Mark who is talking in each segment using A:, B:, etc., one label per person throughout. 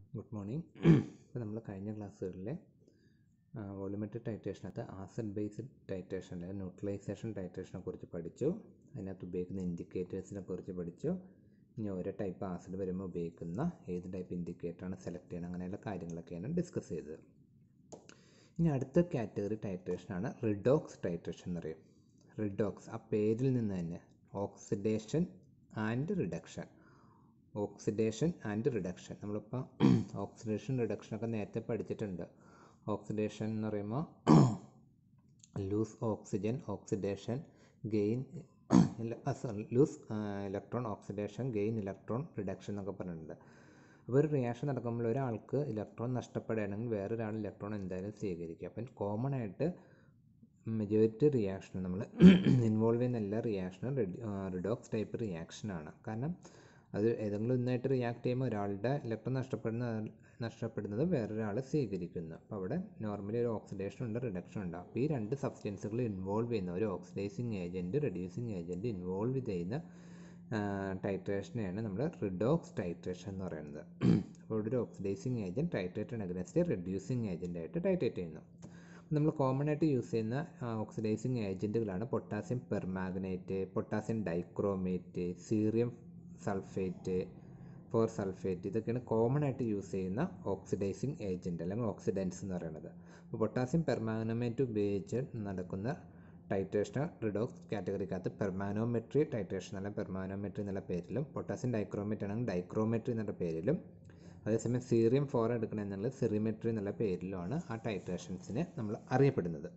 A: good morning ഇപ്പോൾ നമ്മൾ കഴിഞ്ഞ ക്ലാസ്സുകളിലെ വോളിമെട്രിക് ടൈറ്റേഷനകത്ത് ആസിഡ് ബേസ്ഡ് ടൈറ്റേഷൻ അല്ലെങ്കിൽ ന്യൂട്രലൈസേഷൻ ടൈറ്റേഷനെ കുറിച്ച് പഠിച്ചു അതിനകത്ത് ഉപയോഗിക്കുന്ന ഇൻഡിക്കേറ്റേഴ്സിനെ കുറിച്ച് പഠിച്ചു ഇനി ഓരോ ടൈപ്പ് ആസിഡ് വരുമ്പോൾ ഉപയോഗിക്കുന്ന ഏത് ടൈപ്പ് ഇൻഡിക്കേറ്ററാണ് സെലക്ട് ചെയ്യണം അങ്ങനെയുള്ള കാര്യങ്ങളൊക്കെയാണ് ഡിസ്കസ് ചെയ്തത് ഇനി അടുത്ത കാറ്റഗറി ടൈറ്റേഷനാണ് റിഡോക്സ് ടൈറ്റേഷൻ എന്ന് പറയും റിഡോക്സ് ആ പേരിൽ നിന്ന് തന്നെ oxidation and reduction oxidation and reduction നമ്മളിപ്പോൾ ഓക്സിഡേഷൻ റിഡക്ഷനൊക്കെ നേരത്തെ പഠിച്ചിട്ടുണ്ട് ഓക്സിഡേഷൻ എന്ന് പറയുമ്പോൾ lose oxygen oxidation gain sorry lose electron oxidation gain electron reduction എന്നൊക്കെ പറഞ്ഞിട്ടുണ്ട് അപ്പോൾ ഒരു റിയാക്ഷൻ നടക്കുമ്പോൾ ഒരാൾക്ക് ഇലക്ട്രോൺ നഷ്ടപ്പെടുകയാണെങ്കിൽ വേറൊരാൾ ഇലക്ട്രോൺ എന്തായാലും സ്വീകരിക്കും അപ്പം കോമൺ ആയിട്ട് മെജോറിറ്റി റിയാക്ഷൻ നമ്മൾ ഇൻവോൾവ് ചെയ്യുന്ന എല്ലാ റിയാക്ഷനും റിഡോക്സ് ടൈപ്പ് റിയാക്ഷനാണ് കാരണം അത് ഏതെങ്കിലും ഒന്നായിട്ട് റിയാക്ട് ചെയ്യുമ്പോൾ ഒരാളുടെ ഇലക്ട്രോൺ നഷ്ടപ്പെടുന്ന നഷ്ടപ്പെടുന്നത് വേറൊരാൾ സ്വീകരിക്കുന്നു അപ്പോൾ അവിടെ നോർമലി ഒരു ഓക്സിഡേഷൻ ഉണ്ട് റിഡക്ഷൻ ഉണ്ട് അപ്പോൾ ഈ രണ്ട് സബ്സ്റ്റൻസുകൾ ഇൻവോൾവ് ചെയ്യുന്ന ഒരു oxidising agent reducing agent involve ചെയ്യുന്ന ടൈട്രേഷനെയാണ് നമ്മൾ റിഡോക്സ് ടൈട്രേഷൻ എന്ന് പറയുന്നത് അപ്പോൾ ഇവിടെ ഒരു oxidising agent titrated against reducing agent ആയിട്ട് ടൈട്രേറ്റ് ചെയ്യുന്നു നമ്മൾ കോമൺ ആയിട്ട് യൂസ് ചെയ്യുന്ന ഓക്സിഡൈസിങ് ഏജൻറ്റുകളാണ് potassium permanganate potassium dichromate cerium sulphate four sulphate ഇതൊക്കെയാണ് കോമൺ ആയിട്ട് യൂസ് ചെയ്യുന്ന ഓക്സിഡൈസിങ് ഏജൻറ്റ് അല്ലെങ്കിൽ ഓക്സിഡൻസ് എന്ന് പറയുന്നത് അപ്പോൾ പൊട്ടാസ്യം പെർമാഗ്നമേറ്റ് ഉപയോഗിച്ച് നടക്കുന്ന ടൈട്രേഷൻ റിഡോക്സ് കാറ്റഗറിക്കകത്ത് പെർമാനോമെട്രി ടൈട്രേഷൻ അല്ലെങ്കിൽ പെർമാനോമെട്രി എന്നുള്ള പേരിലും പൊട്ടാസ്യം ഡൈക്രോമേറ്റ് ആണെങ്കിൽ ഡൈക്രോമെട്രി എന്നുള്ള പേരിലും അതേസമയം സീറിയം ഫോർ എടുക്കണം എന്നുള്ള സിറിമെട്രി എന്നുള്ള പേരിലുമാണ് ആ ടൈട്രേഷൻസിനെ നമ്മൾ അറിയപ്പെടുന്നത്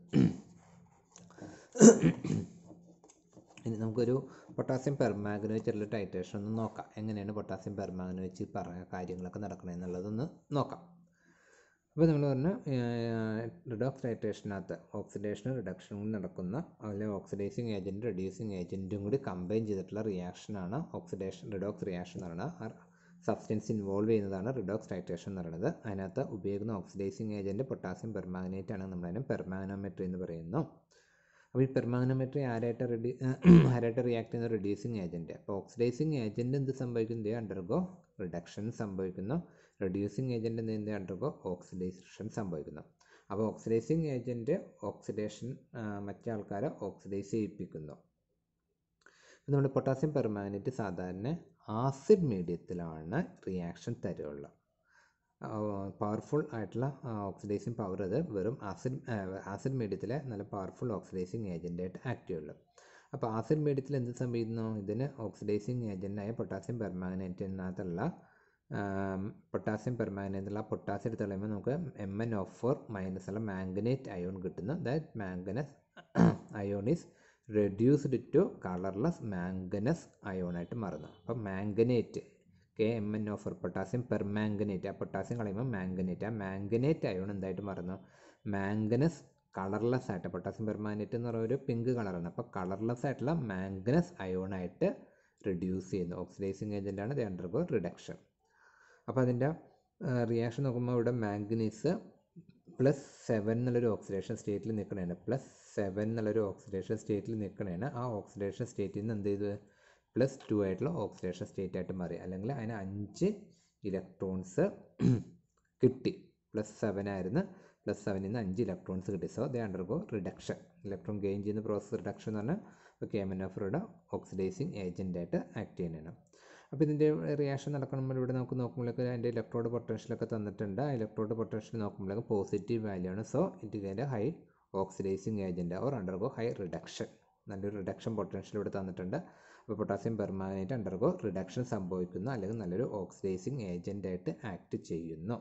A: ഇനി നമുക്കൊരു പൊട്ടാസ്യം പെർമാഗ്നോ വെച്ചുള്ള ടൈട്രേഷൻ ഒന്ന് നോക്കാം എങ്ങനെയാണ് പൊട്ടാസ്യം പെർമാഗ്നോ വെച്ച് പറഞ്ഞ കാര്യങ്ങളൊക്കെ നടക്കണമെന്നുള്ളതൊന്ന് നോക്കാം അപ്പോൾ നമ്മൾ പറഞ്ഞ റിഡോക്സ് ടൈട്രേഷനകത്ത് ഓക്സിഡേഷനും റിഡക്ഷനും നടക്കുന്ന അല്ലെങ്കിൽ ഓക്സിഡൈസിങ് ഏജൻറ്റ് റെഡ്യൂസിങ് ഏജൻറ്റും കൂടി കമ്പൈൻ ചെയ്തിട്ടുള്ള റിയാക്ഷനാണ് ഓക്സിഡേഷൻ റിഡോക്സ് റിയാക്ഷൻ എന്ന് പറയുന്നത് സബ്സ്റ്റൻസ് ഇൻവോൾവ് ചെയ്യുന്നതാണ് റിഡോക്സ് ടൈട്രേഷൻ എന്ന് പറയുന്നത് അതിനകത്ത് ഉപയോഗിക്കുന്ന ഓക്സിഡൈസിങ് ഏജൻറ്റ് പൊട്ടാസ്യം പെർമാഗ്നേറ്റ് ആണ് നമ്മളതിനെ പെർമാഗ്നോമെട്രി എന്ന് പറയുന്നു അപ്പോൾ ഈ പെർമാഗ്നോമെട്രി ആരായിട്ട് റെഡ്യൂ ആരായിട്ട് റിയാക്ട് ചെയ്യുന്ന റെഡ്യൂസിങ് ഏജൻറ്റ് അപ്പോൾ ഓക്സിഡൈസിങ് ഏജൻറ്റ് എന്ത് സംഭവിക്കുന്നു അണ്ടർഗോ റിഡക്ഷൻ സംഭവിക്കുന്നു റെഡ്യൂസിങ് ഏജൻറ്റ് എന്ത് അണ്ടർഗോ ഓക്സിഡൈസേഷൻ സംഭവിക്കുന്നു അപ്പോൾ ഓക്സിഡൈസിങ് ഏജൻറ്റ് ഓക്സിഡേഷൻ മറ്റേ ആൾക്കാരെ ഓക്സിഡൈസ് ചെയ്യിപ്പിക്കുന്നു നമ്മുടെ പൊട്ടാസ്യം പെർമാഗ്നേറ്റ് സാധാരണ ആസിഡ് മീഡിയത്തിലാണ് റിയാക്ഷൻ തരുള്ളൂ പവർഫുൾ ആയിട്ടുള്ള ഓക്സിഡൈസിങ് പവർ അത് വെറും ആസിഡ് ആസിഡ് മീഡിയത്തിലെ നല്ല പവർഫുൾ ഓക്സിഡൈസിങ് ഏജൻ്റായിട്ട് ആക്ട് ചെയ്യുള്ളൂ അപ്പോൾ ആസിഡ് മീഡിയത്തിൽ എന്ത് സംഭവിക്കുന്നു ഇതിന് ഓക്സിഡൈസിങ് ഏജൻ്റായ പൊട്ടാസ്യം പെർമാഗ്നേറ്റിനകത്തുള്ള പൊട്ടാസ്യം പെർമാഗ്നേറ്റുള്ള പൊട്ടാസ്യം എടുത്ത് കളയുമ്പോൾ നമുക്ക് M N of four minus ഉള്ള മാംഗനേറ്റ് അയോൺ കിട്ടുന്നു that manganous ion is reduced to colourless manganous അയോണായിട്ട് മാറുന്നു അപ്പം manganate K M N O four potassium permanganate ആ പൊട്ടാസ്യം കളയുമ്പോൾ മാംഗനേറ്റ് ആ മാംഗനേറ്റ് അയോൺ എന്തായിട്ട് മാറുന്നു മാംഗനസ് കളർലെസ് ആയിട്ട് പൊട്ടാസ്യം പെർമാംഗനേറ്റ് എന്ന് പറയുന്ന ഒരു പിങ്ക് കളറാണ് അപ്പോൾ കളർലെസ് ആയിട്ടുള്ള മാംഗനസ് അയോണായിട്ട് റെഡ്യൂസ് ചെയ്യുന്നു ഓക്സിഡൈസിങ് ഏജൻ്റാണ് ദ അണ്ടർഗോ റിഡക്ഷൻ അപ്പോൾ അതിൻ്റെ റിയാക്ഷൻ നോക്കുമ്പോൾ ഇവിടെ മാംഗനീസ് പ്ലസ് സെവൻ എന്നുള്ളൊരു ഓക്സിഡേഷൻ സ്റ്റേറ്റിൽ നിൽക്കണേണ് പ്ലസ് സെവൻ എന്നുള്ളൊരു ഓക്സിഡേഷൻ സ്റ്റേറ്റിൽ നിൽക്കണേണ് ആ ഓക്സിഡേഷൻ സ്റ്റേറ്റിൽ നിന്ന് എന്ത് ചെയ്തു പ്ലസ് ടു ആയിട്ടുള്ള ഓക്സിഡേഷൻ സ്റ്റേറ്റ് ആയിട്ട് മാറി അല്ലെങ്കിൽ അതിന് അഞ്ച് ഇലക്ട്രോൺസ് കിട്ടി പ്ലസ് സെവൻ ആയിരുന്നു പ്ലസ് സെവനിൽ നിന്ന് അഞ്ച് ഇലക്ട്രോൺസ് കിട്ടി so they undergo reduction electron gain ചെയ്യുന്ന പ്രോസസ് റിഡക്ഷൻ എന്ന് പറഞ്ഞാൽ കേമനോഫറുടെ ഓക്സിഡൈസിങ് ഏജൻ്റായിട്ട് ആക്ട് ചെയ്യുന്നതാണ് അപ്പോൾ ഇതിൻ്റെ റിയാക്ഷൻ നടക്കുമ്പോൾ ഇവിടെ നമുക്ക് നോക്കുമ്പോഴേക്ക് അതിൻ്റെ ഇലക്ട്രോഡ് പൊട്ടൻഷ്യലൊക്കെ തന്നിട്ടുണ്ട് ആ ഇലക്ട്രോഡ് പൊട്ടൻഷ്യൽ നോക്കുമ്പോഴേക്ക് പോസിറ്റീവ് വാല്യൂ ആണ് സോ ഇറ്റ് ഇതിൻ്റെ high oxidising agent or undergo high reduction നല്ലൊരു റിഡക്ഷൻ പൊട്ടൻഷ്യൽ ഇവിടെ തന്നിട്ടുണ്ട് അപ്പോൾ പൊട്ടാസ്യം പെർമാഗ്നേറ്റ് അണ്ടർഗോ റിഡക്ഷൻ സംഭവിക്കുന്നു അല്ലെങ്കിൽ നല്ലൊരു ഓക്സിഡൈസിങ് ഏജൻ്റായിട്ട് ആക്ട് ചെയ്യുന്നു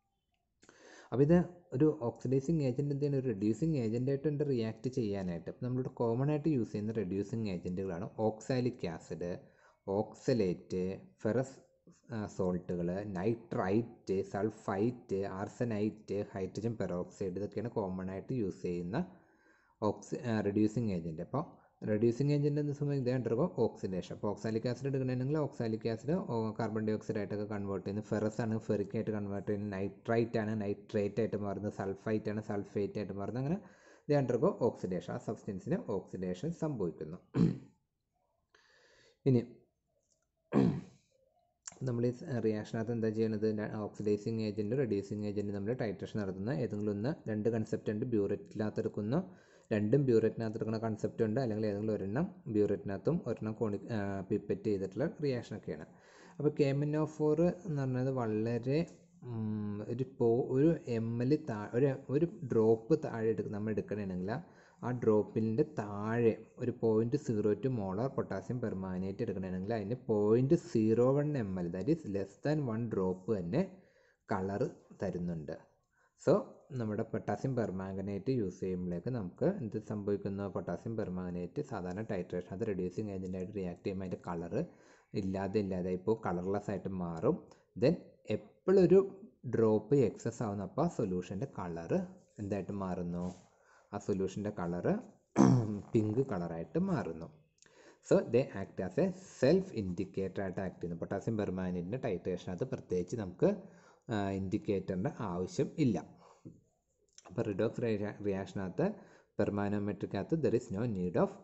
A: അപ്പോൾ ഇത് ഒരു ഓക്സിഡൈസിങ് ഏജൻറ്റ് എന്താണ് ഒരു റെഡ്യൂസിങ് ഏജൻ്റായിട്ട് റിയാക്ട് ചെയ്യാനായിട്ട് അപ്പോൾ നമ്മളിവിടെ കോമൺ ആയിട്ട് യൂസ് ചെയ്യുന്ന റെഡ്യൂസിങ് ഏജൻറ്റുകളാണ് ഓക്സാലിക് ആസിഡ് ഓക്സലേറ്റ് ഫെറസ് സോൾട്ടുകൾ nitrite sulphite arsenite hydrogen peroxide ഇതൊക്കെയാണ് കോമൺ ആയിട്ട് യൂസ് ചെയ്യുന്ന ഓക്സി റെഡ്യൂസിങ് ഏജൻറ്റ് അപ്പോൾ റെഡ്യൂസിങ് ഏജൻറ്റ് എന്ന സമയം ഇതേ അണ്ടർഗോ ഓക്സിഡേഷൻ അപ്പോൾ ഓക്സാലിക് ആസിഡ് എടുക്കണമെങ്കിൽ oxalic acid carbon dioxide ആയിട്ടൊക്കെ കൺവേർട്ട് ചെയ്യുന്നത് ഫെറസ് ആണ് ഫെറിക് ആയിട്ട് കൺവേർട്ട് ചെയ്യുന്നത് നൈട്രൈറ്റ് ആണ് നൈട്രേറ്റ് ആയിട്ട് മാറുന്നത് സൾഫൈറ്റ് ആണ് സൾഫേറ്റ് ആയിട്ട് മാറുന്നത് അങ്ങനെ ഇതേ അണ്ടർഗോ ഓക്സിഡേഷൻ ആ സബ്സ്റ്റൻസിന് ഓക്സിഡേഷൻ സംഭവിക്കുന്നു ഇനി നമ്മൾ ഈ റിയാക്ഷനകത്ത് എന്താ ചെയ്യണത് ഓക്സിഡൈസിങ് ഏജൻറ്റ് റെഡ്യൂസിങ് ഏജൻറ്റ് നമ്മൾ ടൈട്രേഷൻ നടത്തുന്ന ഏതെങ്കിലും ഒന്ന് രണ്ട് കൺസെപ്റ്റ് ഉണ്ട് ബ്യൂററ്റിനകത്ത് എടുക്കുന്ന രണ്ടും ബ്യൂററ്റിനകത്ത് എടുക്കുന്ന കൺസെപ്റ്റ് ഉണ്ട് അല്ലെങ്കിൽ ഏതെങ്കിലും ഒരെണ്ണം ബ്യൂററ്റിനകത്തും ഒരെണ്ണം കോണി പിപ്പറ്റ് ചെയ്തിട്ടുള്ള റിയാക്ഷനൊക്കെയാണ് അപ്പോൾ കേമിനോ ഫോർ എന്ന് പറഞ്ഞത് വളരെ ഉം, ഒരു പോ ഒരു എം എൽ താ ഒരു ഒരു ഡ്രോപ്പ് താഴെ എടുക്ക നമ്മൾ എടുക്കണമെങ്കിൽ ആ ഡ്രോപ്പിൻ്റെ താഴെ ഒരു point zero two molar potassium permanganate എടുക്കണമെങ്കിൽ അതിന് point zero one M L that is less than one drop തന്നെ കളറ് തരുന്നുണ്ട് സോ നമ്മുടെ പൊട്ടാസ്യം പെർമാംഗനേറ്റ് യൂസ് ചെയ്യുമ്പോഴേക്ക് നമുക്ക് എന്ത് സംഭവിക്കുന്നു പൊട്ടാസ്യം പെർമാംഗനേറ്റ് സാധാരണ ടൈട്രേഷൻ അത് റെഡ്യൂസിങ് ഏജൻറ്റായിട്ട് റിയാക്ട് ചെയ്യുമ്പോൾ അതിൻ്റെ കളറ് ഇല്ലാതെ ഇല്ലാതെ ഇപ്പോൾ കളർലെസ് ആയിട്ട് മാറും ദെൻ എപ്പോഴൊരു ഡ്രോപ്പ് എക്സസ് ആവുന്നു അപ്പോൾ ആ സൊല്യൂഷൻ്റെ കളറ് എന്തായിട്ട് മാറുന്നു ആ സൊല്യൂഷൻ്റെ കളറ് പിങ്ക് കളറായിട്ട് മാറുന്നു so they act as a self indicator ആയിട്ട് ആക്ട് ചെയ്യുന്നു പൊട്ടാസ്യം പെർമാനൻറ്റിൻ്റെ ടൈട്രേഷനകത്ത് പ്രത്യേകിച്ച് നമുക്ക് ഇൻഡിക്കേറ്ററിൻ്റെ ആവശ്യം ഇല്ല അപ്പോൾ റിഡോക്സ് റിയാക്ഷനകത്ത് പെർമാനോമെട്രിക്കകത്ത് there is no need of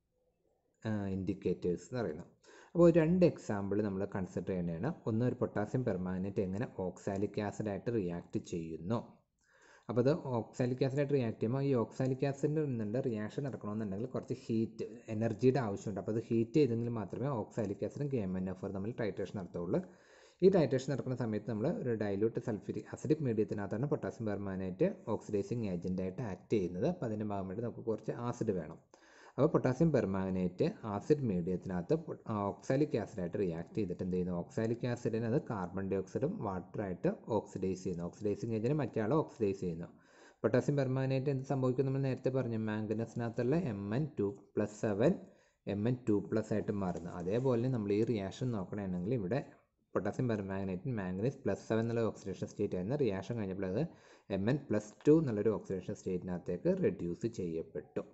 A: indicators എന്ന് പറയുന്നത് അപ്പോൾ ഒരു രണ്ട് എക്സാമ്പിൾ നമ്മൾ കൺസിഡർ ചെയ്യേണ്ടതാണ് ഒന്ന് ഒരു പൊട്ടാസ്യം പെർമാനേറ്റ് എങ്ങനെ ഓക്സാലിക് ആസിഡായിട്ട് റിയാക്ട് ചെയ്യുന്നു അപ്പോൾ അത് ഓക്സാലിക് ആസിഡായിട്ട് റിയാക്ട് ചെയ്യുമ്പോൾ ഈ ഓക്സാലിക് ആസിഡിൻ്റെ നിന്നുണ്ട് റിയാക്ഷൻ നടക്കണമെന്നുണ്ടെങ്കിൽ കുറച്ച് ഹീറ്റ് എനർജിയുടെ ആവശ്യമുണ്ട് അപ്പോൾ അത് ഹീറ്റ് ചെയ്തെങ്കിൽ മാത്രമേ ഓക്സാലിക് ആസിഡും കെ എം എൻ എഫ് തമ്മിൽ ടൈട്രേഷൻ നടത്തുള്ളൂ ഈ ടൈട്രേഷൻ നടക്കുന്ന സമയത്ത് നമ്മൾ ഒരു ഡൈലൂട്ട് സൾഫ്യൂരിക് അസിഡിക് മീഡിയത്തിനകത്താണ് പൊട്ടാസ്യം പെർമാനേറ്റ് ഓക്സിഡൈസിങ് ഏജൻറ്റായിട്ട് ആക്ട് ചെയ്യുന്നത് അപ്പോൾ അതിൻ്റെ ഭാഗമായിട്ട് നമുക്ക് കുറച്ച് ആസിഡ് വേണം അപ്പോൾ പൊട്ടാസ്യം പെർമാഗ്നേറ്റ് ആസിഡ് മീഡിയത്തിനകത്ത് ഓക്സാലിക് ആസിഡായിട്ട് റിയാക്ട് ചെയ്തിട്ട് എന്ത് ചെയ്യുന്നു ഓക്സാലിക് ആസിഡിനെ അത് കാർബൺ ഡൈ ഓക്സൈഡും വാട്ടറായിട്ട് ഓക്സിഡൈസ് ചെയ്യുന്നു ഓക്സിഡൈസിങ് ഏജൻറ്റ് മറ്റേ ആൾ ഓക്സിഡൈസ് ചെയ്യുന്നു പൊട്ടാസ്യം പെർമാഗ്നേറ്റ് എന്ത് സംഭവിക്കും നമ്മൾ നേരത്തെ പറഞ്ഞു മാംഗനസിനകത്തുള്ള M N two plus seven M N two plus ആയിട്ട് മാറുന്നു അതേപോലെ നമ്മൾ ഈ റിയാക്ഷൻ നോക്കണമെങ്കിൽ ഇവിടെ പൊട്ടാസ്യം പെർമാഗ്നേറ്റിൻ മാംഗനീസ് പ്ലസ് സെവൻ എന്നുള്ള ഓക്സിഡേഷൻ സ്റ്റേറ്റ് ആയിരുന്നു റിയാക്ഷൻ കഴിഞ്ഞപ്പോൾ അത് എം എൻ പ്ലസ് ടു എന്നുള്ളൊരു ഓക്സിഡേഷൻ സ്റ്റേറ്റിനകത്തേക്ക് റെഡ്യൂസ് ചെയ്യപ്പെട്ടു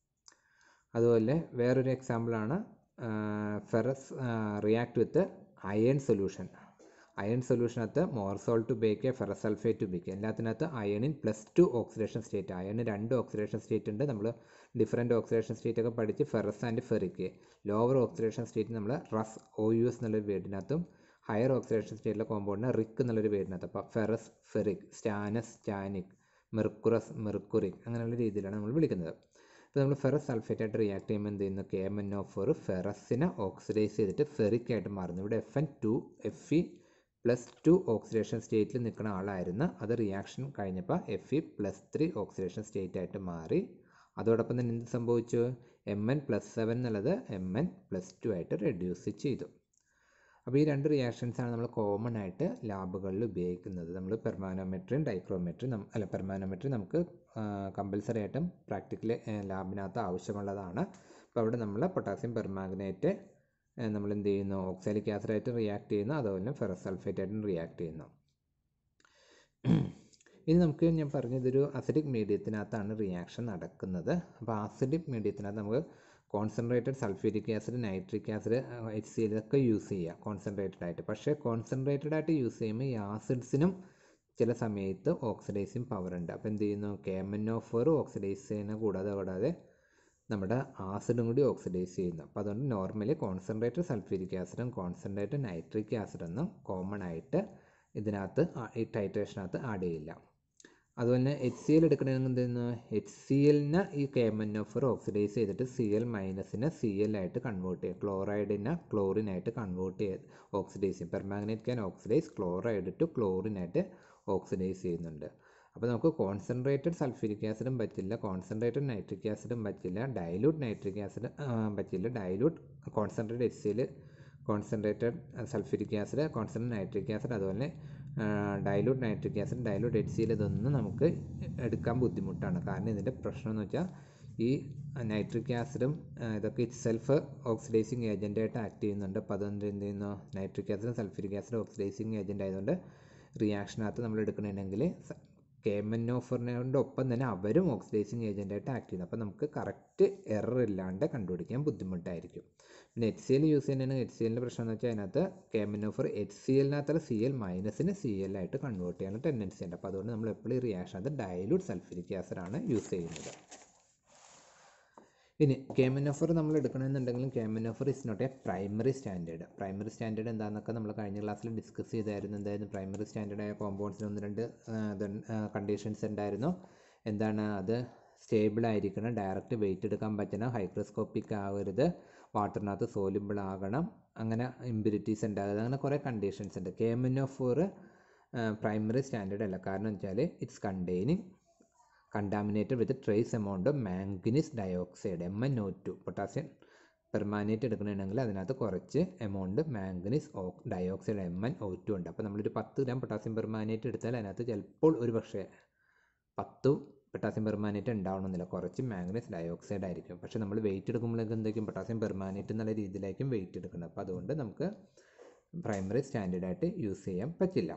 A: അതുപോലെ വേറൊരു എക്സാമ്പിളാണ് ferrous react with iron solution iron സൊല്യൂഷനകത്ത് മോർസോൾ ടു ബേക്ക് ഫെറസ് സൾഫേറ്റ് ടു ബേക്ക് എല്ലാത്തിനകത്ത് അയണിൻ പ്ലസ് ടു ഓക്സിഡേഷൻ സ്റ്റേറ്റ് അയണിന് രണ്ട് ഓക്സിഡേഷൻ സ്റ്റേറ്റ് ഉണ്ട് നമ്മൾ ഡിഫറെൻറ്റ് ഓക്സിഡേഷൻ സ്റ്റേറ്റ് ഒക്കെ പഠിച്ച് ferrous and ferric lower oxidation state നമ്മൾ റസ് ഒ യു എസ് എന്നുള്ളൊരു വേർഡിനകത്തും ഹയർ ഓക്സിഡേഷൻ സ്റ്റേറ്റിലെ കോമ്പൗണ്ടിന് റിക്ക് എന്നുള്ളൊരു പേരിനകത്ത് അപ്പോൾ ferrous ferric stannous stannic mercurous mercuric അങ്ങനെയുള്ള രീതിയിലാണ് നമ്മൾ വിളിക്കുന്നത് ഇപ്പോൾ നമ്മൾ ഫെറസ് സൾഫേറ്റ് ആയിട്ട് റിയാക്ട് ചെയ്യുമ്പോൾ എന്ത് ചെയ്യുന്നു K M N O four ഫെറസിനെ ഓക്സിഡൈസ് ചെയ്തിട്ട് ഫെറിക് ആയിട്ട് മാറുന്നു ഇവിടെ F N two F E plus two oxidation സ്റ്റേറ്റിൽ നിൽക്കുന്ന ആളായിരുന്നു അത് റിയാക്ഷൻ കഴിഞ്ഞപ്പോൾ F E plus three oxidation state ആയിട്ട് മാറി അതോടൊപ്പം തന്നെ എന്ത് സംഭവിച്ചു എം എൻ പ്ലസ് സെവൻ എന്നുള്ളത് എം എൻ പ്ലസ് ടു ആയിട്ട് റെഡ്യൂസ് ചെയ്തു അപ്പോൾ ഈ രണ്ട് റിയാക്ഷൻസ് ആണ് നമ്മൾ കോമൺ ആയിട്ട് ലാബുകളിൽ ഉപയോഗിക്കുന്നത് നമ്മൾ പെർമാനോമെട്രിയും ഡൈക്രോമെട്രിയും അല്ല പെർമാനോമെട്രി നമുക്ക് കമ്പൽസറി ആയിട്ടും പ്രാക്ടിക്കൽ ലാബിനകത്ത് ആവശ്യമുള്ളതാണ് അപ്പോൾ അവിടെ നമ്മൾ പൊട്ടാസ്യം പെർമാഗ്നേറ്റ് നമ്മൾ എന്ത് ചെയ്യുന്നു ഓക്സാലിക് ആസിഡായിട്ട് റിയാക്ട് ചെയ്യുന്നു അതുപോലെ ഫെറസ് സൾഫേറ്റ് ആയിട്ടും റിയാക്ട് ചെയ്യുന്നു ഇനി നമുക്ക് ഞാൻ പറഞ്ഞതൊരു അസിഡിക് മീഡിയത്തിനകത്താണ് റിയാക്ഷൻ നടക്കുന്നത് അപ്പോൾ ആസിഡിക് മീഡിയത്തിനകത്ത് നമുക്ക് concentrated sulphuric acid nitric acid H C ഇതൊക്കെ യൂസ് ചെയ്യുക കോൺസെൻട്രേറ്റഡ് ആയിട്ട് പക്ഷേ കോൺസെൻട്രേറ്റഡ് ആയിട്ട് യൂസ് ചെയ്യുമ്പോൾ ഈ ആസിഡ്സിനും ചില സമയത്ത് ഓക്സിഡൈസിങ് പവർ ഉണ്ട് അപ്പോൾ എന്ത് ചെയ്യുന്നു കേമനോ ഫോർ ഓക്സിഡൈസ് ചെയ്യുന്ന കൂടാതെ കൂടാതെ നമ്മുടെ ആസിഡും കൂടി ഓക്സിഡൈസ് ചെയ്യുന്നു അപ്പോൾ അതുകൊണ്ട് നോർമലി കോൺസെൻട്രേറ്റഡ് സൾഫ്യൂരിക് ആസിഡും കോൺസെൻട്രേറ്റഡ് നൈട്രിക് ആസിഡൊന്നും കോമൺ ആയിട്ട് ഇതിനകത്ത് ഈ ടൈട്രേഷനകത്ത് ആഡ് ചെയ്യില്ല അതുപോലെ തന്നെ എച്ച് സി എൽ എടുക്കണമെങ്കിൽ എന്ത് ചെയ്യുന്നു എച്ച് സി എല്ലിനെ ഈ കേമനോഫർ ഓക്സിഡൈസ് ചെയ്തിട്ട് സി എൽ മൈനസിനെ സി എൽ ആയിട്ട് കൺവേർട്ട് ചെയ്യും ക്ലോറൈഡിനെ ക്ലോറിനായിട്ട് കൺവേർട്ട് ചെയ്ത് ഓക്സിഡൈസ് ചെയ്യും permanganate can oxidise chloride to ക്ലോറിനായിട്ട് ഓക്സിഡൈസ് ചെയ്യുന്നുണ്ട് അപ്പോൾ നമുക്ക് കോൺസെൻട്രേറ്റഡ് സൾഫ്യൂരിക് ആസിഡും പറ്റില്ല കോൺസെൻട്രേറ്റഡ് നൈട്രിക് ആസിഡും പറ്റില്ല ഡൈലൂട്ട് നൈട്രിക് ആസിഡ് പറ്റില്ല dilute concentrated H C L concentrated sulphuric acid concentrate nitric acid അതുപോലെ dilute nitric acid dilute H സിയിൽ ഇതൊന്നും നമുക്ക് എടുക്കാൻ ബുദ്ധിമുട്ടാണ് കാരണം ഇതിൻ്റെ പ്രശ്നം എന്ന് വെച്ചാൽ ഈ നൈട്രിക് ആസിഡും ഇതൊക്കെ ഇറ്റ് സെൽഫ് ഓക്സിഡൈസിങ് ഏജൻ്റായിട്ട് ആക്ട് ചെയ്യുന്നുണ്ട് അപ്പോൾ അതുകൊണ്ട് എന്ത് ചെയ്യുന്നു നൈട്രിക് ആസിഡും സൾഫ്യൂരിക് ആസിഡും ഓക്സിഡൈസിങ് ഏജൻ്റ് ആയതുകൊണ്ട് റിയാക്ഷനകത്ത് നമ്മൾ എടുക്കണമെങ്കിൽ കേമനോഫറിനോട് ഒപ്പം തന്നെ അവരും ഓക്സിഡൈസിങ് ഏജൻ്റായിട്ട് ആക്ട് ചെയ്യുന്നു അപ്പോൾ നമുക്ക് കറക്റ്റ് എറർ ഇല്ലാണ്ട് കണ്ടുപിടിക്കാൻ ബുദ്ധിമുട്ടായിരിക്കും പിന്നെ എച്ച് സി എൽ യൂസ് ചെയ്യുന്നതിന് എച്ച് സി എല്ലിൻ്റെ പ്രശ്നം എന്ന് വെച്ചാൽ അതിനകത്ത് കേമനോഫർ എച്ച് സി എല്ലിനകത്തുള്ള സി എൽ മൈനസിന് സി എൽ ആയിട്ട് കൺവേർട്ട് ചെയ്യാനുള്ള ടെൻഡൻസി ഉണ്ട് അപ്പോൾ അതുകൊണ്ട് നമ്മൾ എപ്പോഴും ഈ റിയാക്ഷൻ അത് ഡയലൂട്ട് സൾഫ്യൂരിക് ആസിഡാണ് യൂസ് ചെയ്യുന്നത് ഇനി കേമിനോഫർ നമ്മൾ എടുക്കണമെന്നുണ്ടെങ്കിലും K M N O four is not a primary standard primary standard എന്താണെന്നൊക്കെ നമ്മൾ കഴിഞ്ഞ ക്ലാസ്സിൽ ഡിസ്കസ് ചെയ്തായിരുന്നു എന്തായിരുന്നു പ്രൈമറി സ്റ്റാൻഡേർഡായ കോമ്പൗണ്ട്സിന് ഒന്ന് രണ്ട് കണ്ടീഷൻസ് ഉണ്ടായിരുന്നു എന്താണ് അത് സ്റ്റേബിൾ ആയിരിക്കണം ഡയറക്റ്റ് വെയിറ്റ് എടുക്കാൻ പറ്റണം ഹൈക്രോസ്കോപ്പിക് ആവരുത് വാട്ടറിനകത്ത് സോലിബിൾ ആകണം അങ്ങനെ ഇമ്പ്യൂരിറ്റീസ് ഉണ്ടാകരുത് അങ്ങനെ കുറേ കണ്ടീഷൻസ് ഉണ്ട് കേമിനോഫോർ പ്രൈമറി സ്റ്റാൻഡേർഡ് അല്ല കാരണം വെച്ചാൽ it's containing contaminated with trace amount of manganese dioxide M N O two potassium permanganate എടുക്കണമെങ്കിൽ അതിനകത്ത് കുറച്ച് amount manganese O dioxide M N O two ഉണ്ട് അപ്പോൾ നമ്മളൊരു പത്ത് ഗ്രാം പൊട്ടാസ്യം പെർമാനേറ്റ് എടുത്താൽ അതിനകത്ത് ചിലപ്പോൾ ഒരു പക്ഷേ പത്ത് പൊട്ടാസ്യം പെർമാനേറ്റ് ഉണ്ടാവണമെന്നില്ല കുറച്ച് മാംഗനീസ് ഡയോക്സൈഡ് ആയിരിക്കും പക്ഷേ നമ്മൾ വെയിറ്റ് എടുക്കുമ്പോഴേക്കും എന്തൊക്കെയും പൊട്ടാസ്യം പെർമാനേറ്റ് എന്നുള്ള രീതിയിലായിരിക്കും വെയിറ്റ് എടുക്കുന്നത് അപ്പോൾ അതുകൊണ്ട് നമുക്ക് പ്രൈമറി സ്റ്റാൻഡേർഡായിട്ട് യൂസ് ചെയ്യാൻ പറ്റില്ല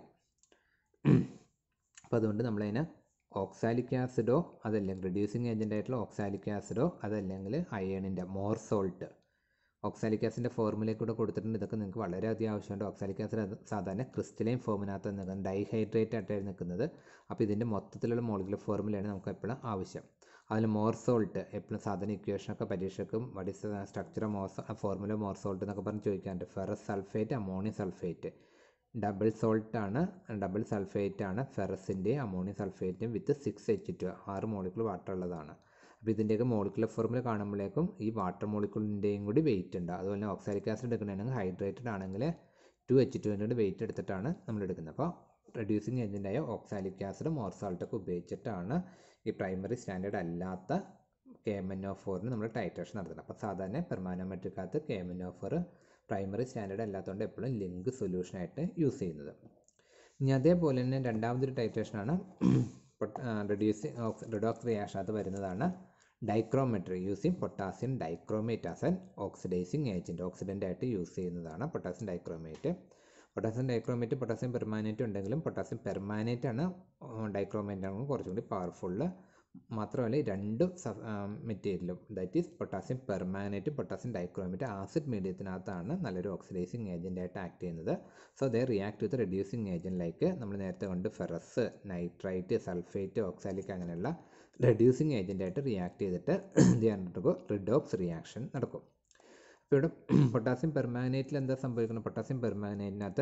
A: അപ്പോൾ അതുകൊണ്ട് നമ്മളതിനെ ഓക്സാലിക് ആസിഡോ അതല്ലെങ്കിൽ റിഡ്യൂസിങ് ഏജൻ്റ് ആയിട്ടുള്ള ഓക്സാലിക് ആസിഡോ അതല്ലെങ്കിൽ അയണിൻ്റെ മോർ സോൾട്ട് ഓക്സാലിക് ആസിഡിൻ്റെ ഫോർമുലയിൽ കൂടെ കൊടുത്തിട്ടുണ്ട് ഇതൊക്കെ നിങ്ങൾക്ക് വളരെയധികം ആവശ്യമുണ്ട് ഓക്സാലിക് ആസിഡ് അത് സാധാരണ ക്രിസ്റ്റലൈൻ ഫോമിനകത്ത് നിൽക്കുന്നത് ഡൈഹൈഡ്രേറ്റ് ആയിട്ടാണ് നിൽക്കുന്നത് അപ്പോൾ ഇതിൻ്റെ മൊത്തത്തിലുള്ള മോളിക്കുലർ ഫോർമുലയാണ് നമുക്ക് എപ്പോഴും ആവശ്യം അതിൽ മോർ സോൾട്ട് എപ്പോഴും സാധാരണ ഇക്വേഷനൊക്കെ പരീക്ഷയ്ക്കും what is structure Mohr formula Mohr salt എന്നൊക്കെ പറഞ്ഞ് ചോദിക്കാറുണ്ട് ferrous sulphate ammonium sulphate double സോൾട്ടാണ് ഡബിൾ സൾഫേറ്റ് ആണ് ഫെറസിൻ്റെയും അമോണിയം സൾഫേറ്റും വിത്ത് സിക്സ് എച്ച് ടു ആറ് മോളിക്കുൾ വാട്ടർ ഉള്ളതാണ് അപ്പോൾ ഇതിൻ്റെയൊക്കെ മോളിക്കുലർ ഫോർമുല കാണുമ്പോഴേക്കും ഈ വാട്ടർ മോളിക്കുളിൻ്റെയും കൂടി വെയിറ്റ് ഉണ്ട് അതുപോലെ തന്നെ ഓക്സാലിക് ആസിഡ് എടുക്കണമെങ്കിൽ ഹൈഡ്രേറ്റഡ് ആണെങ്കിൽ ടു എച്ച് ടുവിൻ്റെ വെയിറ്റ് എടുത്തിട്ടാണ് നമ്മൾ എടുക്കുന്നത് അപ്പോൾ റെഡ്യൂസിങ് ഏജൻ്റായ ഓക്സാലിക് ആസിഡ് മോർസാൾട്ടൊക്കെ ഉപയോഗിച്ചിട്ടാണ് ഈ പ്രൈമറി സ്റ്റാൻഡേർഡ് അല്ലാത്ത കെ എം എൻ ഒ ഫോറിന് നമ്മൾ ടൈറ്റേഷൻ നടത്തുന്നത് അപ്പോൾ സാധാരണ പെർമാനോമെട്രിക്കകത്ത് K M N O four primary standard അല്ലാത്തതുകൊണ്ട് എപ്പോഴും ലിങ്ക് സൊല്യൂഷനായിട്ട് യൂസ് ചെയ്യുന്നത് ഇനി അതേപോലെ തന്നെ രണ്ടാമതൊരു ടൈറ്റേഷനാണ് റെഡ്യൂസിങ് റിഡോക്സ് റിയാക്ഷനകത്ത് വരുന്നതാണ് dichrometry using potassium dichromate as an oxidising agent oxidant ആയിട്ട് യൂസ് ചെയ്യുന്നതാണ് potassium dichromate potassium dichromate potassium permanganate ഉണ്ടെങ്കിലും പൊട്ടാസ്യം പെർമാനേറ്റ് ആണ് ഡൈക്രോമേറ്റ് ആണെങ്കിൽ കുറച്ചും കൂടി പവർഫുള്ള് മാത്രമല്ല ഈ രണ്ട് മെറ്റീരിയലും that is potassium permanganate potassium dichromate acid മീഡിയത്തിനകത്താണ് നല്ലൊരു ഓക്സിഡൈസിങ് ഏജൻ്റ് ആയിട്ട് ആക്ട് ചെയ്യുന്നത് so they react with reducing agent like നമ്മൾ നേരത്തെ കൊണ്ട് ഫെറസ് നൈട്രൈറ്റ് സൾഫേറ്റ് ഓക്സാലിക് അങ്ങനെയുള്ള റെഡ്യൂസിങ് ഏജൻ്റ് ആയിട്ട് റിയാക്ട് ചെയ്തിട്ട് എന്ത് ചെയ്യാൻ നടക്കും റിഡോക്സ് റിയാക്ഷൻ നടക്കും അപ്പോൾ ഇവിടെ പൊട്ടാസ്യം പെർമാനേറ്റിൽ എന്താ സംഭവിക്കുന്നത് പൊട്ടാസ്യം പെർമാനേറ്റിനകത്ത്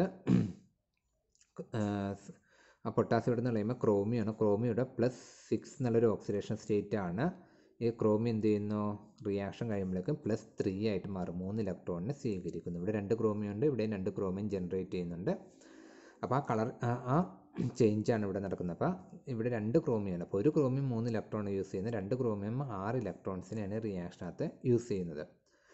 A: ആ പൊട്ടാസ്യം ഇവിടെ നിന്ന് കഴിയുമ്പോൾ ക്രോമിയാണ് ക്രോമിയുടെ പ്ലസ് സിക്സ് എന്നുള്ളൊരു ഓക്സിഡേഷൻ സ്റ്റേറ്റ് ആണ് ഈ ക്രോമി എന്ത് ചെയ്യുന്നു റിയാക്ഷൻ കഴിയുമ്പോഴേക്കും പ്ലസ് ത്രീ ആയിട്ട് മാറും മൂന്ന് ഇലക്ട്രോണിനെ സ്വീകരിക്കുന്നു ഇവിടെ രണ്ട് ക്രോമിയം ഉണ്ട് ഇവിടെ രണ്ട് ക്രോമിയം ജനറേറ്റ് ചെയ്യുന്നുണ്ട് അപ്പോൾ ആ കളർ ആ ചേഞ്ചാണ് ഇവിടെ നടക്കുന്നത് അപ്പോൾ ഇവിടെ രണ്ട് ക്രോമിയാണ് അപ്പോൾ ഒരു ക്രോമിയം മൂന്ന് ഇലക്ട്രോൺ യൂസ് ചെയ്യുന്നത് രണ്ട് ക്രോമിയം ആറ് ഇലക്ട്രോൺസിനെയാണ് റിയാക്ഷനകത്ത് യൂസ് ചെയ്യുന്നത്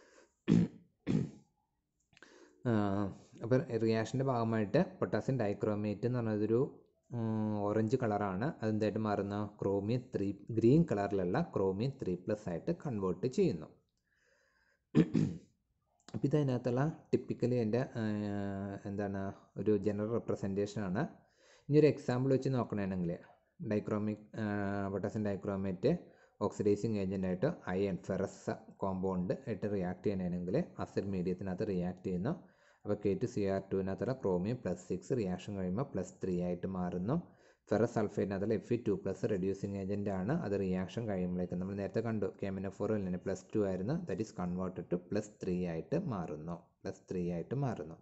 A: അപ്പോൾ റിയാക്ഷൻ്റെ ഭാഗമായിട്ട് പൊട്ടാസ്യം ഡൈക്രോമേറ്റ് എന്ന് പറഞ്ഞതൊരു ഓറഞ്ച് കളറാണ് അതെന്തായിട്ട് മാറുന്ന ക്രോമിയം ത്രീ ഗ്രീൻ കളറിലുള്ള ക്രോമിയം ത്രീ പ്ലസ് ആയിട്ട് കൺവേർട്ട് ചെയ്യുന്നു അപ്പോൾ ഇതതിനകത്തുള്ള ടിപ്പിക്കലി എൻ്റെ എന്താണ് ഒരു ജനറൽ റെപ്രസെൻറ്റേഷനാണ് ഇനി ഒരു എക്സാമ്പിൾ വെച്ച് നോക്കണമെങ്കിൽ ഡൈക്രോമിക് പൊട്ടാസ്യം ഡൈക്രോമേറ്റ് ഓക്സിഡൈസിങ് ഏജൻ്റായിട്ട് അയൺ ഫെറസ് കോമ്പൗണ്ട് ആയിട്ട് റിയാക്ട് ചെയ്യണമെങ്കിൽ അസിഡ് മീഡിയത്തിനകത്ത് റിയാക്ട് ചെയ്യുന്നു അപ്പോൾ കെ ടു സി ആർ ടുവിനകത്തുള്ള ക്രോമിയം പ്ലസ് സിക്സ് റിയാക്ഷൻ കഴിയുമ്പോൾ പ്ലസ് ത്രീ ആയിട്ട് മാറുന്നു ഫെറസ് സൾഫേറ്റിനകത്തുള്ള F E two plus reducing agent ആണ് അത് റിയാക്ഷൻ കഴിയുമ്പോഴേക്കും നമ്മൾ നേരത്തെ കണ്ടു കെമിനോഫോറിൽ തന്നെ പ്ലസ് ടു ആയിരുന്നു that is converted to plus three ആയിട്ട് മാറുന്നു പ്ലസ് ത്രീ ആയിട്ട് മാറുന്നു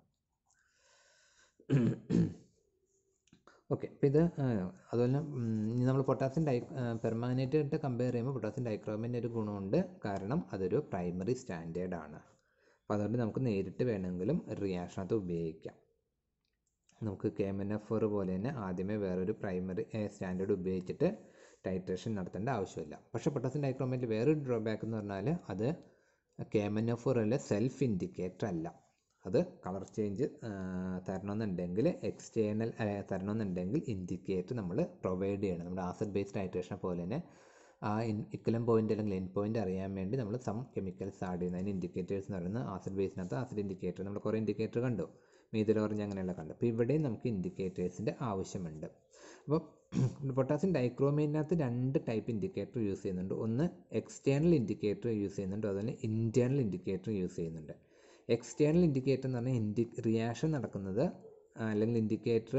A: ഓക്കെ അപ്പോൾ ഇത് അതുപോലെ ഇനി നമ്മൾ പൊട്ടാസ്യം ഡൈ പെർമാനേറ്റ് ആയിട്ട് കമ്പയർ ചെയ്യുമ്പോൾ പൊട്ടാസ്യം ഡൈക്രോമിൻ്റെ ഒരു ഗുണമുണ്ട് കാരണം അതൊരു പ്രൈമറി സ്റ്റാൻഡേർഡ് ആണ് അപ്പോൾ അതുകൊണ്ട് നമുക്ക് നേരിട്ട് വേണമെങ്കിലും റിയാക്ഷനകത്ത് ഉപയോഗിക്കാം നമുക്ക് കെ എം എൻ എഫ് പോലെ തന്നെ ആദ്യമേ വേറൊരു പ്രൈമറി സ്റ്റാൻഡേർഡ് ഉപയോഗിച്ചിട്ട് ടൈട്രേഷൻ നടത്തേണ്ട ആവശ്യമില്ല പക്ഷേ പൊട്ടാസ്യം ഡൈക്രോമേറ്റിൽ വേറൊരു ഡ്രോബാക്ക് എന്ന് പറഞ്ഞാൽ അത് കെ എം എൻ എഫ് അല്ല സെൽഫ് ഇൻഡിക്കേറ്റർ അല്ല അത് കളർ ചേഞ്ച് തരണമെന്നുണ്ടെങ്കിൽ എക്സ്റ്റേണൽ തരണമെന്നുണ്ടെങ്കിൽ ഇൻഡിക്കേറ്റർ നമ്മൾ പ്രൊവൈഡ് ചെയ്യണം നമ്മുടെ ആസിഡ് ബേസ്ഡ് ടൈട്രേഷനെ പോലെ തന്നെ ആ ഇക്വലം പോയിന്റ് അല്ലെങ്കിൽ എൻ പോയിന്റ് അറിയാൻ വേണ്ടി നമ്മൾ സം കെമിക്കൽസ് ആഡ് ചെയ്യുന്നത് അതിന് ഇൻഡിക്കേറ്റേഴ്സ് എന്ന് പറയുന്നത് ആസിഡ് ബേസിനകത്ത് ആസിഡ് ഇൻഡിക്കേറ്റർ നമ്മൾ കുറേ ഇൻഡിക്കേറ്റർ കണ്ടു മീതൽ ഓറഞ്ച് അങ്ങനെയുള്ള കണ്ടു അപ്പോൾ ഇവിടെയും നമുക്ക് ഇൻഡിക്കേറ്റേഴ്സിൻ്റെ ആവശ്യമുണ്ട് അപ്പോൾ പൊട്ടാസ്യം ഡൈക്രോമേറ്റിനകത്ത് രണ്ട് ടൈപ്പ് ഇൻഡിക്കേറ്റർ യൂസ് ചെയ്യുന്നുണ്ട് ഒന്ന് എക്സ്റ്റേണൽ ഇൻഡിക്കേറ്റർ യൂസ് ചെയ്യുന്നുണ്ട് അതുപോലെ ഇൻറ്റേർണൽ ഇൻഡിക്കേറ്റർ യൂസ് ചെയ്യുന്നുണ്ട് എക്സ്റ്റേണൽ ഇൻഡിക്കേറ്റർ എന്ന് പറഞ്ഞാൽ ഇൻഡി റിയാക്ഷൻ നടക്കുന്നത് അല്ലെങ്കിൽ ഇൻഡിക്കേറ്റർ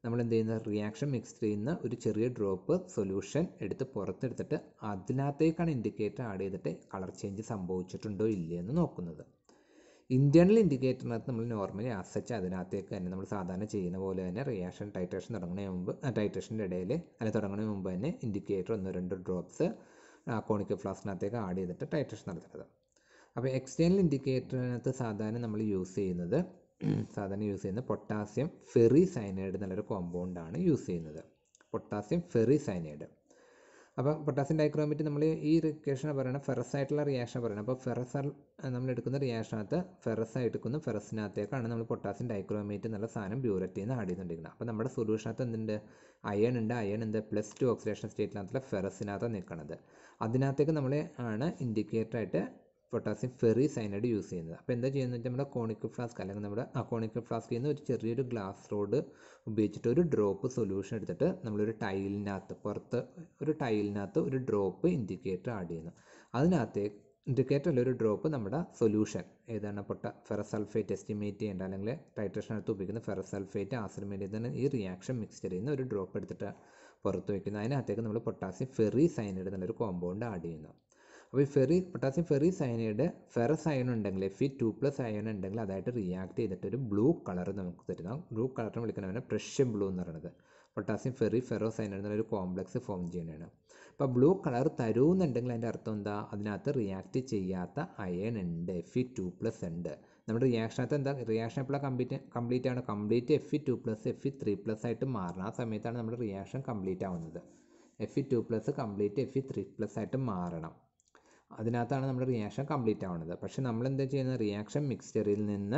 A: നമ്മൾ എന്ത് ചെയ്യുന്ന റിയാക്ഷൻ മിക്സ്ചറിൽ നിന്ന് ഒരു ചെറിയ ഡ്രോപ്പ് സൊല്യൂഷൻ എടുത്ത് പുറത്തെടുത്തിട്ട് അതിനകത്തേക്കാണ് ഇൻഡിക്കേറ്റർ ആഡ് ചെയ്തിട്ട് കളർ ചേഞ്ച് സംഭവിച്ചിട്ടുണ്ടോ ഇല്ലേ എന്ന് നോക്കുന്നത് ഇൻറ്റേർണൽ ഇൻഡിക്കേറ്ററിനകത്ത് നമ്മൾ നോർമലി അസച്ച് അതിനകത്തേക്ക് തന്നെ നമ്മൾ സാധാരണ ചെയ്യുന്ന പോലെ തന്നെ റിയാക്ഷൻ ടൈറ്റേഷൻ തുടങ്ങുന്നതിന് മുമ്പ് ടൈറ്റേഷൻ്റെ ഇടയിൽ അല്ല തുടങ്ങുന്നതിന് മുമ്പ് തന്നെ ഇൻഡിക്കേറ്റർ ഒന്നോ രണ്ടോ ഡ്രോപ്സ് കോണിക്കൽ ഫ്ലാസ്കിനകത്തേക്ക് ആഡ് ചെയ്തിട്ട് ടൈറ്റേഷൻ നടത്തുന്നത് അപ്പോൾ എക്സ്റ്റേണൽ ഇൻഡിക്കേറ്ററിനകത്ത് സാധാരണ നമ്മൾ യൂസ് ചെയ്യുന്നത് സാധാരണ യൂസ് ചെയ്യുന്നത് പൊട്ടാസ്യം ഫെറി സൈനൈഡ് എന്നുള്ളൊരു കോമ്പൗണ്ടാണ് യൂസ് ചെയ്യുന്നത് പൊട്ടാസ്യം ഫെറി സൈനൈഡ് അപ്പോൾ പൊട്ടാസ്യം ഡൈക്രോമേറ്റ് നമ്മൾ ഈ റിയേഷനെ പറയുന്നത് ഫെറസ് ആയിട്ടുള്ള റിയാക്ഷൻ പറയുന്നത് അപ്പോൾ ഫെറസ് നമ്മൾ എടുക്കുന്ന റിയാക്ഷനകത്ത് ഫെറസ് എടുക്കുന്ന ഫെറസിനകത്തേക്കാണ് നമ്മൾ പൊട്ടാസ്യം ഡൈക്രോമേറ്റ് എന്നുള്ള സാധനം ബ്യൂററ്റിൽ നിന്ന് ആഡ് ചെയ്തുകൊണ്ടിരിക്കുന്നത് അപ്പോൾ നമ്മുടെ സൊല്യൂഷനകത്ത് എന്തുണ്ട് അയൺ ഉണ്ട് അയൺ ഉണ്ട് പ്ലസ് ടു ഓക്സിഡേഷൻ സ്റ്റേറ്റിനകത്തുള്ള ഫെറസിനകത്താണ് നിൽക്കുന്നത് അതിനകത്തേക്ക് നമ്മൾ ആണ് ഇൻഡിക്കേറ്റർ ആയിട്ട് പൊട്ടാസ്യം ഫെറി സൈനൈഡ് യൂസ് ചെയ്യുന്നത് അപ്പോൾ എന്താ ചെയ്യുന്നത് വെച്ചാൽ നമ്മുടെ കോണിക്കൽ ഫ്ലാസ്ക് അല്ലെങ്കിൽ നമ്മുടെ ആ കോണിക്കൽ ഫ്ലാസ്കിൽ നിന്ന് ഒരു ചെറിയൊരു ഗ്ലാസ് റോഡ് ഉപയോഗിച്ചിട്ട് ഒരു ഡ്രോപ്പ് സൊല്യൂഷൻ എടുത്തിട്ട് നമ്മളൊരു ടൈലിനകത്ത് പുറത്ത് ഒരു ടൈലിനകത്ത് ഒരു ഡ്രോപ്പ് ഇൻഡിക്കേറ്റർ ആഡ് ചെയ്യുന്നു അതിനകത്തേക്ക് ഇൻഡിക്കേറ്റർ അല്ല ഒരു ഡ്രോപ്പ് നമ്മുടെ സൊല്യൂഷൻ ഏതാണ് പൊട്ട ഫെറസൾഫേറ്റ് എസ്റ്റിമേറ്റ് ചെയ്യേണ്ട അല്ലെങ്കിൽ ടൈട്രേഷനകത്ത് ഉപയോഗിക്കുന്ന ഫെറസൾഫേറ്റ് ആസിഡമേറ്റ് തന്നെ ഈ റിയാക്ഷൻ മിക്സ്ചറിൽ നിന്ന് ഒരു ഡ്രോപ്പ് എടുത്തിട്ട് പുറത്ത് വയ്ക്കുന്നു അതിനകത്തേക്ക് നമ്മൾ പൊട്ടാസ്യം ഫെറി സൈനൈഡ് എന്നുള്ളൊരു കോമ്പൗണ്ട് ആഡ് ചെയ്യുന്നു അപ്പോൾ ഈ ferri potassium ferricyanide ferrous iron ഉണ്ടെങ്കിൽ F E two plus iron ഉണ്ടെങ്കിൽ അതായിട്ട് റിയാക്ട് ചെയ്തിട്ട് ഒരു ബ്ലൂ കളർ നമുക്ക് തരുന്ന ബ്ലൂ കളറിനെ വിളിക്കുന്നവനെ പ്രഷ്യൻ ബ്ലൂ എന്ന് പറയുന്നത് പൊട്ടാസ്യം ഫെറി ഫെറോ സൈനൈഡ് എന്നൊരു കോംപ്ലക്സ് ഫോം ചെയ്യുന്നതാണ് അപ്പോൾ ബ്ലൂ കളർ തരുമെന്നുണ്ടെങ്കിൽ അതിൻ്റെ അർത്ഥം എന്താ അതിനകത്ത് റിയാക്ട് ചെയ്യാത്ത അയൺ ഉണ്ട് എഫ് ഇ ടു പ്ലസ് ഉണ്ട് നമ്മുടെ റിയാക്ഷനകത്ത് എന്താ റിയാക്ഷൻ എപ്പോഴാണ് കംപ്ലീറ്റ് കംപ്ലീറ്റ് ആണ് complete F E two plus F E three plus ആയിട്ട് മാറണം ആ സമയത്താണ് നമ്മുടെ റിയാക്ഷൻ കംപ്ലീറ്റ് ആവുന്നത് F E two plus complete F E three plus ആയിട്ട് മാറണം അതിനകത്താണ് നമ്മുടെ റിയാക്ഷൻ കംപ്ലീറ്റ് ആവുന്നത് പക്ഷേ നമ്മൾ എന്താ ചെയ്യുന്നത് റിയാക്ഷൻ മിക്സ്ചറിൽ നിന്ന്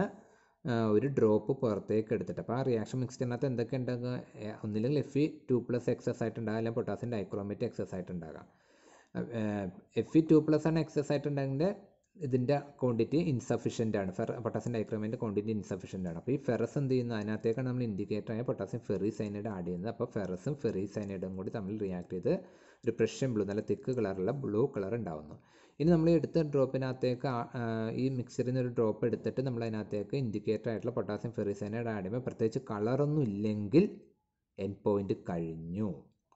A: ഒരു ഡ്രോപ്പ് പുറത്തേക്ക് എടുത്തിട്ട് അപ്പോൾ ആ റിയാക്ഷൻ മിക്സ്ചറിനകത്ത് എന്തൊക്കെ ഉണ്ടാകുക ഒന്നില്ലെങ്കിൽ F E two plus excess ആയിട്ട് ഉണ്ടാകുക അല്ലെങ്കിൽ പൊട്ടാസ്യം ഡൈക്രോമേറ്റ് എക്സസ് ആയിട്ട് ഉണ്ടാകാം എഫ് ഇ ടു പ്ലസ് ആണ് എക്സസ് ആയിട്ട് ഉണ്ടാകുന്നത് ഇതിൻ്റെ ക്വാണ്ടിറ്റി ഇൻസഫിഷ്യൻ്റ് ആണ് ഫെറ പൊട്ടാസ്യം ഡൈക്രോമേറ്റ് ക്വാണ്ടിറ്റി ഇൻസഫിഷ്യൻ്റ് ആണ് അപ്പോൾ ഈ ഫെറസ് എന്ത് ചെയ്യുന്നു അതിനകത്തേക്കാണ് നമ്മൾ ഇൻഡിക്കേറ്റർ ആയ പൊട്ടാസ്യം ഫെറി സൈനൈഡ് ആഡ് ചെയ്യുന്നത് അപ്പോൾ ഫെറസും ഫെറി സൈനൈഡും കൂടി തമ്മിൽ റിയാക്ട് ചെയ്ത് ഒരു പ്രഷ്യൻ ബ്ലൂ നല്ല തിക്ക് കളറുള്ള ബ്ലൂ കളർ ഉണ്ടാവുന്നു ഇനി നമ്മൾ എടുത്ത ഡ്രോപ്പിനകത്തേക്ക് ഈ മിക്സറിൽ നിന്ന് ഒരു ഡ്രോപ്പ് എടുത്തിട്ട് നമ്മൾ അതിനകത്തേക്ക് ഇൻഡിക്കേറ്റർ ആയിട്ടുള്ള പൊട്ടാസ്യം ഫെറിസൈനൈഡ് ആഡ് ചെയ്യുമ്പോൾ പ്രത്യേകിച്ച് കളറൊന്നും ഇല്ലെങ്കിൽ എൻ പോയിന്റ് കഴിഞ്ഞു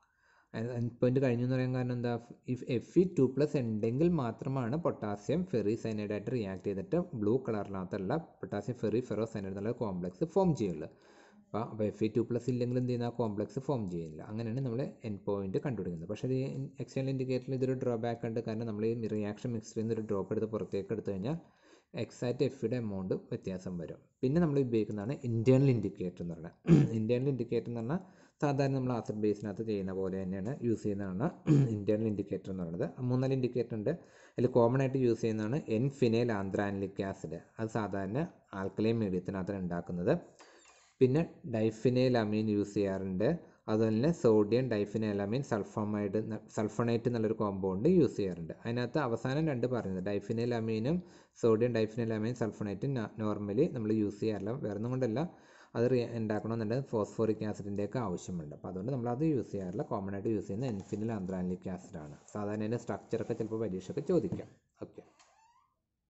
A: എൻ പോയിന്റ് കഴിഞ്ഞു എന്ന് പറയാൻ കാരണം എന്താ if F E two plus ഉണ്ടെങ്കിൽ മാത്രമാണ് പൊട്ടാസ്യം ഫെറിസൈനൈഡ് ആയിട്ട് റിയാക്ട് ചെയ്തിട്ട് ബ്ലൂ കളറിനകത്തുള്ള പൊട്ടാസ്യം ഫെറി ഫെറോസൈനൈഡ് എന്നുള്ള കോംപ്ലക്സ് ഫോം ചെയ്യുള്ളൂ അപ്പോൾ അപ്പോൾ എഫ് ഇ ടു പ്ലസ് ഇല്ലെങ്കിൽ എന്ത് ചെയ്യുന്ന ആ കോംപ്ലക്സ് ഫോം ചെയ്യുന്നില്ല അങ്ങനെയാണ് നമ്മൾ എൻ പോയിന്റ് കണ്ടുപിടിക്കുന്നത് പക്ഷേ ഈ എക്സ്റ്റേണൽ ഇൻഡിക്കേറ്ററിൽ ഇതൊരു ഡ്രോബാക്ക് ഉണ്ട് കാരണം നമ്മൾ ഈ റിയാക്ഷൻ മിക്സ്ചറിൽ നിന്ന് ഒരു ഡ്രോപ്പ് എടുത്ത് പുറത്തേക്ക് എടുത്തു കഴിഞ്ഞാൽ എക്സാക്റ്റ് എഫിയുടെ എമൗണ്ട് വ്യത്യാസം വരും പിന്നെ നമ്മൾ ഉപയോഗിക്കുന്നതാണ് ഇൻറ്റേർണൽ ഇൻഡിക്കേറ്റർ എന്ന് പറയുന്നത് ഇൻറ്റേർണൽ ഇൻഡിക്കേറ്റർ എന്ന് പറഞ്ഞാൽ സാധാരണ നമ്മൾ ആസിഡ് ബേസിനകത്ത് ചെയ്യുന്ന പോലെ തന്നെയാണ് യൂസ് ചെയ്യുന്നതാണ് ഇൻറ്റേർണൽ ഇൻഡിക്കേറ്റർ എന്ന് പറയുന്നത് മൂന്നാല് ഇൻഡിക്കേറ്റർ ഉണ്ട് അതിൽ കോമൺ ആയിട്ട് യൂസ് ചെയ്യുന്നതാണ് എൻ ഫിനൈൽ ആന്ത്രാനിലിക് ആസിഡ് അത് സാധാരണ ആൽക്കലൈൻ മീഡിയത്തിനകത്താണ് ഉണ്ടാക്കുന്നത് പിന്നെ ഡൈഫിനൈൽ അമീൻ യൂസ് ചെയ്യാറുണ്ട് അതുപോലെ തന്നെ sodium diphenyl amine sulphamide sulphonate എന്നുള്ളൊരു കോമ്പൗണ്ട് യൂസ് ചെയ്യാറുണ്ട് അതിനകത്ത് അവസാനം രണ്ട് പറയുന്നത് ഡൈഫിനൈൽ അമീനും സോഡിയം ഡൈഫിനൈൽ അമീൻ സൾഫണേറ്റും നോർമലി നമ്മൾ യൂസ് ചെയ്യാറില്ല വേറെ ഒന്നും കൊണ്ടല്ല അത് ഉണ്ടാക്കണമെന്നുണ്ടെങ്കിൽ ഫോസ്ഫോറിക് ആസിഡിൻ്റെയൊക്കെ ആവശ്യമുണ്ട് അപ്പോൾ അതുകൊണ്ട് നമ്മൾ അത് യൂസ് ചെയ്യാറില്ല കോമൺ ആയിട്ട് യൂസ് ചെയ്യുന്ന എൻഫിനിൽ ആന്ത്രാനിലിക് ആസിഡാണ് സാധാരണ അതിൻ്റെ സ്ട്രക്ചറൊക്കെ ചിലപ്പോൾ പരീക്ഷയൊക്കെ ചോദിക്കാം ഓക്കെ